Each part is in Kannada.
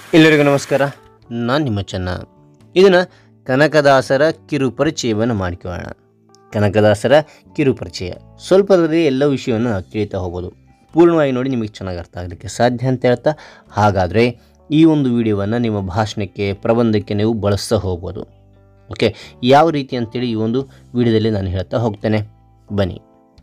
ಎಲ್ಲರಿಗೂ ನಮಸ್ಕಾರ ನಾನು ನಿಮ್ಮ ಚೆನ್ನ ಇದನ್ನು ಕನಕದಾಸರ ಕಿರು ಪರಿಚಯವನ್ನು ಮಾಡಿಕೊಳ್ಳೋಣ ಕನಕದಾಸರ ಕಿರು ಪರಿಚಯ ಸ್ವಲ್ಪದಲ್ಲಿ ಎಲ್ಲ ವಿಷಯವನ್ನು ನಾವು ತಿಳಿತಾ ಹೋಗ್ಬೋದು ಪೂರ್ಣವಾಗಿ ನೋಡಿ ನಿಮಗೆ ಚೆನ್ನಾಗಿ ಅರ್ಥ ಆಗಲಿಕ್ಕೆ ಸಾಧ್ಯ ಅಂತ ಹೇಳ್ತಾ ಹಾಗಾದರೆ ಈ ಒಂದು ವಿಡಿಯೋವನ್ನು ನಿಮ್ಮ ಭಾಷಣಕ್ಕೆ ಪ್ರಬಂಧಕ್ಕೆ ನೀವು ಬಳಸ್ತಾ ಹೋಗ್ಬೋದು ಓಕೆ ಯಾವ ರೀತಿ ಅಂತೇಳಿ ಈ ಒಂದು ವಿಡಿಯೋದಲ್ಲಿ ನಾನು ಹೇಳ್ತಾ ಹೋಗ್ತೇನೆ ಬನ್ನಿ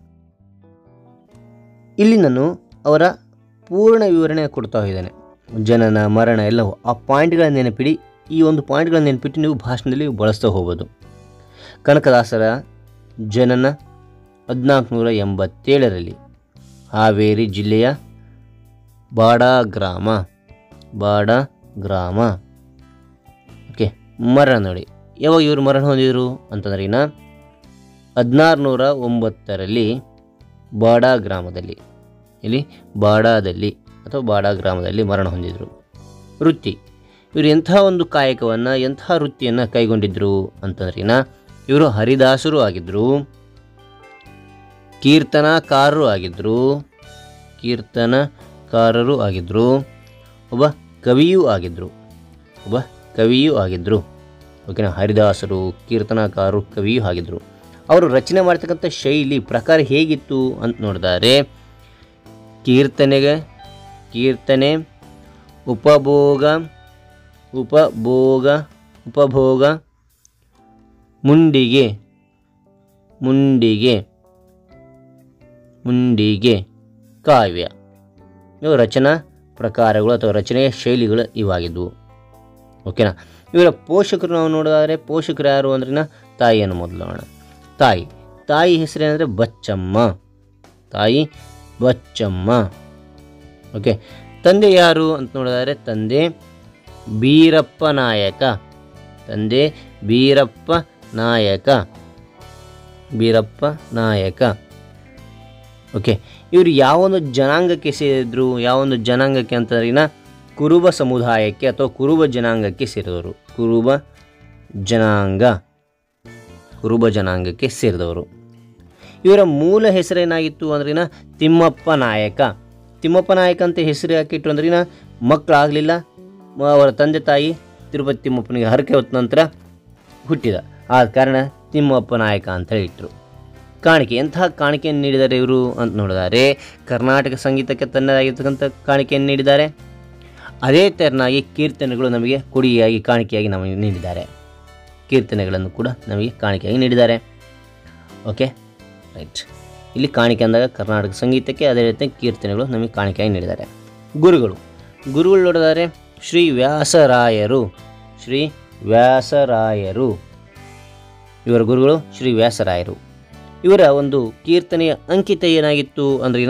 ಇಲ್ಲಿ ನಾನು ಅವರ ಪೂರ್ಣ ವಿವರಣೆ ಕೊಡ್ತಾ ಹೋಗಿದ್ದೇನೆ ಜನನ ಮರಣ ಎಲ್ಲವೂ ಆ ಪಾಯಿಂಟ್ಗಳ ನೆನಪಿಡಿ ಈ ಒಂದು ಪಾಯಿಂಟ್ಗಳ ನೆನಪಿಟ್ಟು ನೀವು ಭಾಷಣದಲ್ಲಿ ಬಳಸ್ತಾ ಹೋಗ್ಬೋದು ಕನಕದಾಸರ ಜನನ ಹದಿನಾಲ್ಕುನೂರ ಎಂಬತ್ತೇಳರಲ್ಲಿ ಹಾವೇರಿ ಜಿಲ್ಲೆಯ ಬಾಡಾ ಗ್ರಾಮ ಬಾಡ ಗ್ರಾಮ ಓಕೆ ಮರಣ ನೋಡಿ ಯಾವಾಗ ಇವರು ಮರಣ ಹೊಂದಿದ್ರು ಅಂತಂದ್ರೆ ಇನ್ನು ಹದಿನಾರುನೂರ ಒಂಬತ್ತರಲ್ಲಿ ಬಾಡಾ ಗ್ರಾಮದಲ್ಲಿ ಇಲ್ಲಿ ಬಾಡಾದಲ್ಲಿ ಅಥವಾ ಬಾಡಾ ಗ್ರಾಮದಲ್ಲಿ ಮರಣ ಹೊಂದಿದರು ವೃತ್ತಿ ಇವರು ಎಂಥ ಒಂದು ಕಾಯಕವನ್ನು ಎಂಥ ವೃತ್ತಿಯನ್ನು ಕೈಗೊಂಡಿದ್ರು ಅಂತಂದ್ರಿನ ಇವರು ಹರಿದಾಸರು ಆಗಿದ್ದರು ಕೀರ್ತನಕಾರರು ಆಗಿದ್ದರು ಕೀರ್ತನಕಾರರು ಆಗಿದ್ದರು ಒಬ್ಬ ಕವಿಯೂ ಆಗಿದ್ದರು ಒಬ್ಬ ಕವಿಯೂ ಆಗಿದ್ದರು ಓಕೆನಾ ಹರಿದಾಸರು ಕೀರ್ತನಕಾರರು ಕವಿಯೂ ಆಗಿದ್ದರು ಅವರು ರಚನೆ ಮಾಡ್ತಕ್ಕಂಥ ಶೈಲಿ ಪ್ರಕಾರ ಹೇಗಿತ್ತು ಅಂತ ನೋಡಿದರೆ ಕೀರ್ತನೆಗೆ ಕೀರ್ತನೆ ಉಪಭೋಗ ಉಪಭೋಗ ಉಪಭೋಗ ಮುಂಡಿಗೆ ಮುಂಡಿಗೆ ಮುಂಡಿಗೆ ಕಾವ್ಯ ಇವು ರಚನಾ ಪ್ರಕಾರಗಳು ಅಥವಾ ರಚನೆಯ ಶೈಲಿಗಳು ಇವಾಗಿದ್ವು ಓಕೆನಾ ಇವರ ಪೋಷಕರು ನಾವು ನೋಡೋದಾದರೆ ಪೋಷಕರು ಯಾರು ಅಂದ್ರಿನ ತಾಯಿಯನ್ನು ಮೊದಲು ನೋಡೋಣ ತಾಯಿ ತಾಯಿ ಹೆಸರೇನೆಂದರೆ ಬಚ್ಚಮ್ಮ ತಾಯಿ ಬಚ್ಚಮ್ಮ ಓಕೆ ತಂದೆ ಯಾರು ಅಂತ ನೋಡಿದರೆ ತಂದೆ ಬೀರಪ್ಪ ನಾಯಕ ತಂದೆ ಬೀರಪ್ಪ ನಾಯಕ ಬೀರಪ್ಪ ನಾಯಕ ಓಕೆ ಇವರು ಯಾವೊಂದು ಜನಾಂಗಕ್ಕೆ ಸೇರಿದ್ರು ಯಾವೊಂದು ಜನಾಂಗಕ್ಕೆ ಅಂತಂದ್ರಿನ ಕುರುಬ ಸಮುದಾಯಕ್ಕೆ ಅಥವಾ ಕುರುಬ ಜನಾಂಗಕ್ಕೆ ಸೇರಿದವರು ಕುರುಬ ಜನಾಂಗ ಕುರುಬ ಜನಾಂಗಕ್ಕೆ ಸೇರಿದವರು ಇವರ ಮೂಲ ಹೆಸರೇನಾಗಿತ್ತು ಅಂದ್ರಿನ ತಿಮ್ಮಪ್ಪ ನಾಯಕ ತಿಮ್ಮಪ್ಪ ನಾಯಕ ಅಂತ ಹೆಸರು ಹಾಕಿಟ್ಟು ಅಂದ್ರಿನ ಮಕ್ಕಳಾಗಲಿಲ್ಲ ಅವರ ತಂದೆ ತಾಯಿ ತಿರುಪತಿ ತಿಮ್ಮಪ್ಪನಿಗೆ ಹರಕೆ ಹೊತ್ತ ನಂತರ ಹುಟ್ಟಿದ ಆದ ಕಾರಣ ತಿಮ್ಮಪ್ಪ ನಾಯಕ ಅಂತ ಹೇಳಿಟ್ರು ಕಾಣಿಕೆ ಎಂತಹ ಕಾಣಿಕೆಯನ್ನು ನೀಡಿದ್ದಾರೆ ಇವರು ಅಂತ ನೋಡಿದರೆ ಕರ್ನಾಟಕ ಸಂಗೀತಕ್ಕೆ ತನ್ನದಾಗಿರ್ತಕ್ಕಂಥ ಕಾಣಿಕೆಯನ್ನು ನೀಡಿದ್ದಾರೆ ಅದೇ ತೆರನಾಗಿ ಕೀರ್ತನೆಗಳು ನಮಗೆ ಕೊಡುಗೆಯಾಗಿ ಕಾಣಿಕೆಯಾಗಿ ನಮಗೆ ನೀಡಿದ್ದಾರೆ ಕೀರ್ತನೆಗಳನ್ನು ಕೂಡ ನಮಗೆ ಕಾಣಿಕೆಯಾಗಿ ನೀಡಿದ್ದಾರೆ ಓಕೆ ರೈಟ್ ಇಲ್ಲಿ ಕಾಣಿಕೆ ಅಂದಾಗ ಕರ್ನಾಟಕ ಸಂಗೀತಕ್ಕೆ ಅದೇ ರೀತಿ ಕೀರ್ತನೆಗಳು ನಮಗೆ ಕಾಣಿಕೆಯಾಗಿ ನೀಡಿದ್ದಾರೆ ಗುರುಗಳು ಗುರುಗಳು ನೋಡಿದರೆ ಶ್ರೀ ವ್ಯಾಸರಾಯರು ಶ್ರೀ ವ್ಯಾಸರಾಯರು ಇವರ ಗುರುಗಳು ಶ್ರೀ ವ್ಯಾಸರಾಯರು ಇವರ ಒಂದು ಕೀರ್ತನೆಯ ಅಂಕಿತ ಏನಾಗಿತ್ತು ಅಂದ್ರಿನ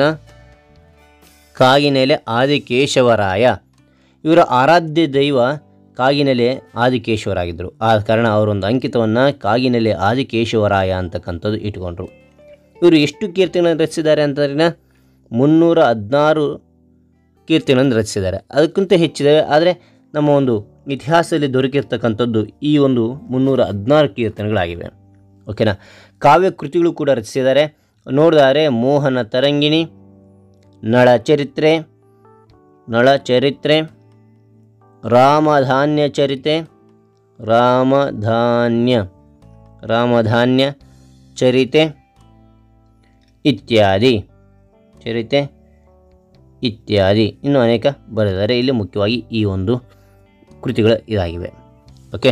ಕಾಗಿನೆಲೆ ಆದಿಕೇಶವರಾಯ ಇವರ ಆರಾಧ್ಯ ದೈವ ಕಾಗಿನೆಲೆ ಆದಿಕೇಶವರಾಗಿದ್ದರು ಆ ಕಾರಣ ಅವರೊಂದು ಅಂಕಿತವನ್ನು ಕಾಗಿನೆಲೆ ಆದಿಕೇಶವರಾಯ ಅಂತಕ್ಕಂಥದ್ದು ಇಟ್ಕೊಂಡ್ರು ಇವರು ಎಷ್ಟು ಕೀರ್ತನೆಗಳನ್ನು ರಚಿಸಿದ್ದಾರೆ ಅಂತಂದ್ರಿನ ಮುನ್ನೂರ ಹದಿನಾರು ಕೀರ್ತನೆಗಳನ್ನು ರಚಿಸಿದ್ದಾರೆ ಅದಕ್ಕಿಂತ ಹೆಚ್ಚಿದೆ ಆದರೆ ನಮ್ಮ ಒಂದು ಇತಿಹಾಸದಲ್ಲಿ ದೊರಕಿರ್ತಕ್ಕಂಥದ್ದು ಈ ಒಂದು ಮುನ್ನೂರ ಹದಿನಾರು ಕೀರ್ತನೆಗಳಾಗಿವೆ ಓಕೆನಾ ಕಾವ್ಯ ಕೃತಿಗಳು ಕೂಡ ರಚಿಸಿದ್ದಾರೆ ನೋಡಿದರೆ ಮೋಹನ ತರಂಗಿಣಿ ನಳಚರಿತ್ರೆ ನಳಚರಿತ್ರೆ ರಾಮಧಾನ್ಯ ಚರಿತೆ ರಾಮಧಾನ್ಯ ರಾಮಧಾನ್ಯ ಚರಿತೆ ಇತ್ಯಾದಿ ಚರಿತೆ ಇತ್ಯಾದಿ ಇನ್ನೂ ಅನೇಕ ಬರೆದಿದ್ದಾರೆ ಇಲ್ಲಿ ಮುಖ್ಯವಾಗಿ ಈ ಒಂದು ಕೃತಿಗಳು ಇದಾಗಿವೆ ಓಕೆ